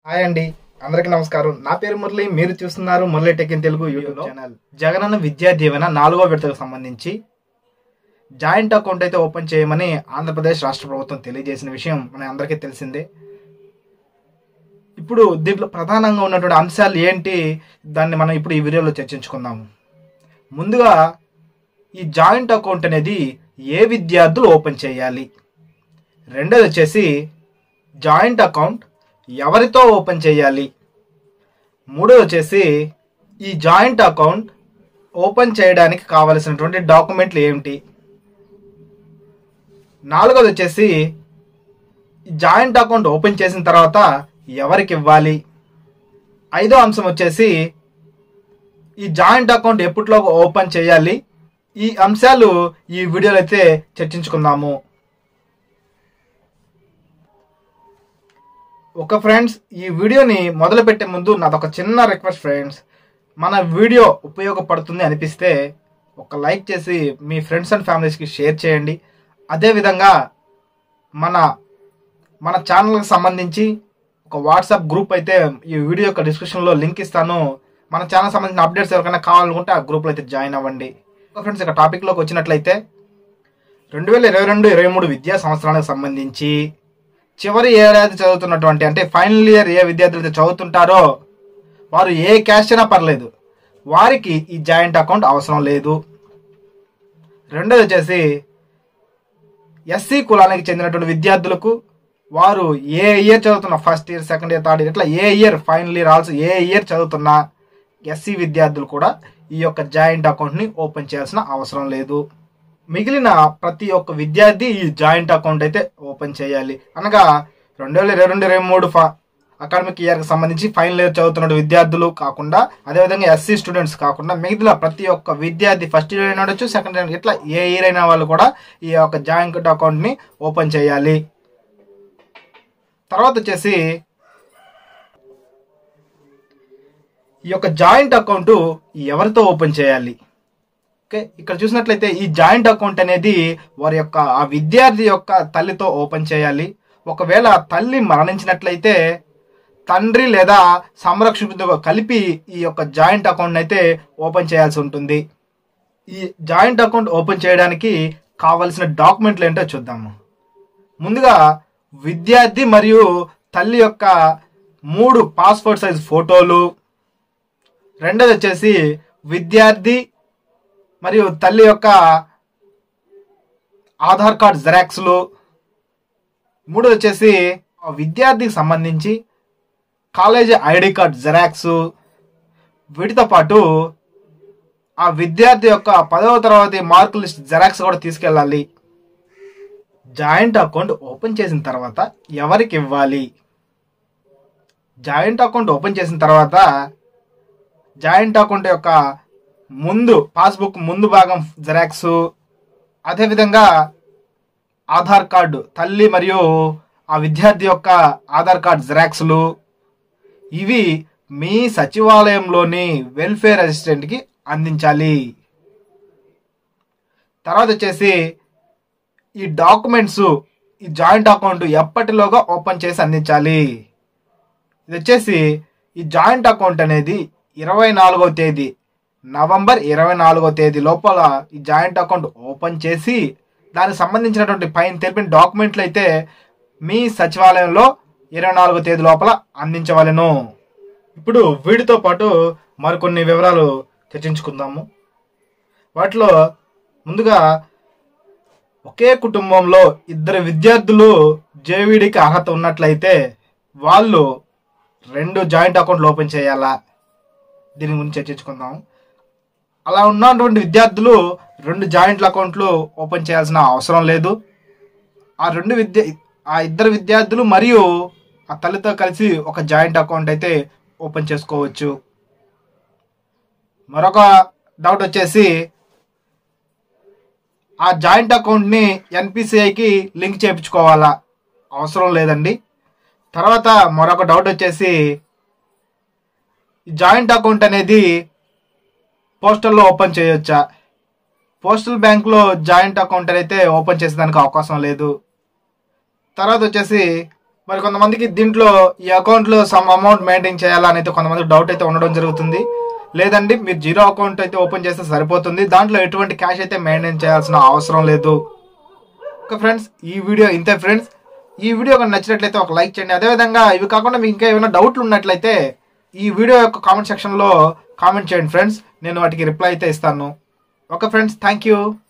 hi అండి అందరికీ నమస్కారం నా పేరు మురళి మీరు చూస్తున్నారు Murali tech in Telugu YouTube channel Jagananna Vidya Deevena నాలుగో విడతకు సంబంధించి జాయింట్ అకౌంట్ అయితే ఓపెన్ చేయమని ఆంధ్రప్రదేశ్ రాష్ట్ర ప్రభుత్వం తెలియజేసిన విషయం మన అందరికీ తెలిసిందే ఇప్పుడు దీంట్లో ప్రధానంగా ఉన్నటువంటి అంశాలు ఏంటి దాన్ని మనం ఇప్పుడు ఈ వీడియోలో చర్చించుకుందాము ముందుగా ఈ జాయింట్ అకౌంట్ అనేది ఏ విద్యార్థులు ఓపెన్ చేయాలి రెండోది వచ్చేసి జాయింట్ అకౌంట్ ఎవరితో ఓపెన్ చేయాలి మూడోది వచ్చేసి ఈ జాయింట్ అకౌంట్ ఓపెన్ చేయడానికి కావలసినటువంటి డాక్యుమెంట్లు ఏమిటి నాలుగోది వచ్చేసి ఈ జాయింట్ అకౌంట్ ఓపెన్ చేసిన తర్వాత ఎవరికి ఇవ్వాలి ఐదో అంశం వచ్చేసి ఈ జాయింట్ అకౌంట్ ఎప్పట్లో ఓపెన్ చేయాలి ఈ అంశాలు ఈ వీడియోలో అయితే చర్చించుకుందాము ఒక ఫ్రెండ్స్ ఈ వీడియోని మొదలు పెట్టే ముందు నాదొక చిన్న రిక్వెస్ట్ ఫ్రెండ్స్ మన వీడియో ఉపయోగపడుతుంది అనిపిస్తే ఒక లైక్ చేసి మీ ఫ్రెండ్స్ అండ్ ఫ్యామిలీస్కి షేర్ చేయండి అదేవిధంగా మన మన ఛానల్కి సంబంధించి ఒక వాట్సాప్ గ్రూప్ అయితే ఈ వీడియో యొక్క డిస్క్రిప్షన్లో లింక్ ఇస్తాను మన ఛానల్ సంబంధించిన అప్డేట్స్ ఎవరికైనా కావాలనుకుంటే ఆ గ్రూప్లో అయితే జాయిన్ అవ్వండి ఫ్రెండ్స్ ఇక టాపిక్లోకి వచ్చినట్లయితే రెండు వేల ఇరవై రెండు ఇరవై మూడు విద్యా సంవత్సరానికి సంబంధించి చివరి ఏడాది చదువుతున్నటువంటి అంటే ఫైనల్ ఇయర్ ఏ విద్యార్థులు అయితే చదువుతుంటారో వారు ఏ క్యాష్ అయినా పర్లేదు వారికి ఈ జాయింట్ అకౌంట్ అవసరం లేదు రెండోది వచ్చేసి ఎస్సీ కులానికి చెందినటువంటి విద్యార్థులకు వారు ఏ ఇయర్ చదువుతున్న first year second year third year ఇట్లా ఏ ఇయర్ ఫైనల్ ఇయర్ ఆల్సో ఏ ఇయర్ చదువుతున్న ఎస్సీ విద్యార్థులు కూడా ఈ యొక్క జాయింట్ అకౌంట్ని ఓపెన్ చేయాల్సిన అవసరం లేదు మిగిలిన ప్రతి ఒక్క విద్యార్థి ఈ జాయింట్ అకౌంట్ అయితే ఓపెన్ చేయాలి అనగా రెండు వేల ఇరవై రెండు ఇరవై మూడు అకాడమిక్ ఇయర్కి సంబంధించి ఫైనల్ ఇయర్ చదువుతున్న విద్యార్థులు కాకుండా అదేవిధంగా ఎస్సీ స్టూడెంట్స్ కాకుండా మిగతా ప్రతి ఒక్క విద్యార్థి ఫస్ట్ ఇయర్ అయినా ఉండొచ్చు సెకండ్ ఇయర్ ఇట్లా ఏ ఇయర్ అయిన వాళ్ళు కూడా ఈ యొక్క జాయింట్ అకౌంట్ని ఓపెన్ చేయాలి తర్వాత వచ్చేసి ఈ యొక్క జాయింట్ అకౌంట్ ఎవరితో ఓపెన్ చేయాలి ఓకే ఇక్కడ చూసినట్లయితే ఈ జాయింట్ అకౌంట్ అనేది వారి యొక్క ఆ విద్యార్థి యొక్క తల్లితో ఓపెన్ చేయాలి ఒకవేళ తల్లి మరణించినట్లయితే తండ్రి లేదా సంరక్షకుడితో కలిపి ఈ యొక్క జాయింట్ అకౌంట్ అయితే ఓపెన్ చేయాల్సి ఉంటుంది ఈ జాయింట్ అకౌంట్ ఓపెన్ చేయడానికి కావలసిన డాక్యుమెంట్లు ఏంటో చూద్దాము ముందుగా విద్యార్థి మరియు తల్లి యొక్క మూడు పాస్పోర్ట్ సైజ్ ఫోటోలు రెండోది వచ్చేసి విద్యార్థి మరియు తల్లి యొక్క ఆధార్ కార్డ్ జెరాక్స్లు మూడోది వచ్చేసి ఆ విద్యార్థికి సంబంధించి కాలేజీ ఐడి కార్డ్ జెరాక్స్ వీటితో పాటు ఆ విద్యార్థి యొక్క పదవ తరగతి మార్క్ లిస్ట్ జెరాక్స్ కూడా తీసుకెళ్ళాలి జాయింట్ అకౌంట్ ఓపెన్ చేసిన తర్వాత ఎవరికి ఇవ్వాలి జాయింట్ అకౌంట్ ఓపెన్ చేసిన తర్వాత జాయింట్ అకౌంట్ యొక్క ముందు పాస్బుక్ ముందు భాగం జెరాక్స్ అదేవిధంగా ఆధార్ కార్డు తల్లి మరియు ఆ విద్యార్థి యొక్క ఆధార్ కార్డ్ జెరాక్స్లు ఇవి మీ సచివాలయంలోని వెల్ఫేర్ అసిస్టెంట్కి అందించాలి తర్వాత వచ్చేసి ఈ డాక్యుమెంట్స్ ఈ జాయింట్ అకౌంట్ ఎప్పటిలోగా ఓపెన్ చేసి అందించాలి ఇది వచ్చేసి ఈ జాయింట్ అకౌంట్ అనేది ఇరవై నాలుగవ తేదీ నవంబర్ ఇరవై నాలుగో తేదీ లోపల ఈ జాయింట్ అకౌంట్ ఓపెన్ చేసి దానికి సంబంధించినటువంటి పైన తెలిపిన డాక్యుమెంట్లు అయితే మీ సచివాలయంలో ఇరవై నాలుగో తేదీ లోపల అందించవలెను ఇప్పుడు వీటితో పాటు మరికొన్ని వివరాలు చర్చించుకుందాము వాటిలో ముందుగా ఒకే కుటుంబంలో ఇద్దరు విద్యార్థులు జేవిడికి అర్హత ఉన్నట్లయితే వాళ్ళు రెండు జాయింట్ అకౌంట్లు ఓపెన్ చేయాలా దీని గురించి చర్చించుకుందాం అలా ఉన్నటువంటి విద్యార్థులు రెండు జాయింట్ అకౌంట్లు ఓపెన్ చేయాల్సిన అవసరం లేదు ఆ రెండు విద్య ఆ ఇద్దరు విద్యార్థులు మరియు ఆ తల్లితో కలిసి ఒక జాయింట్ అకౌంట్ అయితే ఓపెన్ చేసుకోవచ్చు మరొక డౌట్ వచ్చేసి ఆ జాయింట్ అకౌంట్ని ఎన్పిసిఐకి లింక్ చేయించుకోవాలా అవసరం లేదండి తర్వాత మరొక డౌట్ వచ్చేసి జాయింట్ అకౌంట్ అనేది పోస్టల్లో ఓపెన్ చేయొచ్చా పోస్టల్ బ్యాంక్లో జాయింట్ అకౌంట్ అయితే ఓపెన్ చేసేదానికి అవకాశం లేదు తర్వాత వచ్చేసి మరి కొంతమందికి దీంట్లో ఈ అకౌంట్లో సమ్ అమౌంట్ మెయింటైన్ చేయాలని అయితే కొంతమందికి డౌట్ అయితే ఉండడం జరుగుతుంది లేదండి మీరు జీరో అకౌంట్ అయితే ఓపెన్ చేస్తే సరిపోతుంది దాంట్లో ఎటువంటి క్యాష్ అయితే మెయింటైన్ చేయాల్సిన అవసరం లేదు ఓకే ఫ్రెండ్స్ ఈ వీడియో ఇంతే ఫ్రెండ్స్ ఈ వీడియో కనుక నచ్చినట్లయితే ఒక లైక్ చేయండి అదేవిధంగా ఇవి కాకుండా మీకు ఇంకా ఏమైనా డౌట్లు ఉన్నట్లయితే ఈ వీడియో యొక్క కామెంట్ సెక్షన్లో కామెంట్ చేయండి ఫ్రెండ్స్ నేను వాటికి రిప్లై అయితే ఇస్తాను ఓకే ఫ్రెండ్స్ థ్యాంక్ యూ